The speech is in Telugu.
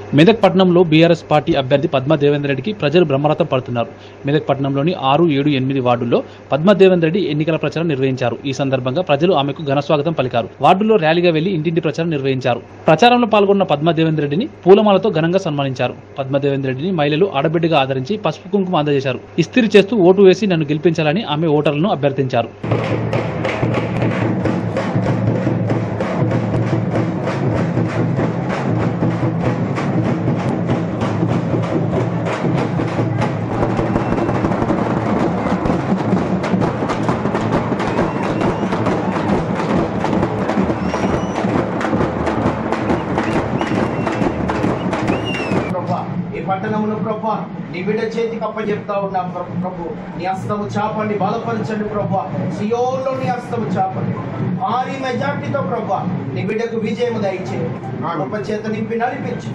మెదక్ పట్టణంలో బీఆర్ఎస్ పార్టీ అభ్యర్థి పద్మా దేవేందర్ రెడ్డికి ప్రజలు బ్రహ్మరథం పడుతున్నారు మెదక్ పట్టణంలోని ఆరు ఏడు ఎనిమిది వార్డుల్లో పద్మా దేవేందర్ రెడ్డి ఎన్నికల ప్రచారం నిర్వహించారు ఈ సందర్భంగా ప్రజలు ఆమెకు ఘనస్వాగతం పలికారు వార్డుల్లో ర్యాలీగా వెళ్లి ఇంటింటి ప్రచారం నిర్వహించారు ప్రచారంలో పాల్గొన్న పద్మా దేవేందర్ రెడ్డిని పూలమాలతో ఘనంగా సన్మానించారు పద్మా దేవేందర్ రెడ్డిని మహిళలు ఆడబిడ్డగా ఆదరించి పసుపు కుంకుమ అందజేశారు ఇస్తిరి చేస్తూ ఓటు వేసి నన్ను గెలిపించాలని ఆమె ఓటర్లను అభ్యర్థించారు ప్రభా ఈ పట్టణంలో ప్రభా నీ బిడ్డ చేతికి అప్పచెప్తా ఉన్నాం ప్రభు ప్రభు నీ హస్తము చాపండి బలపరచండి ప్రభా సియోన్లో నీ హస్తము చాపండి భారీ మెజార్టీతో ప్రభా నీ బిడ్డకు విజయం దయచే గొప్ప చేత నింపి నడిపించు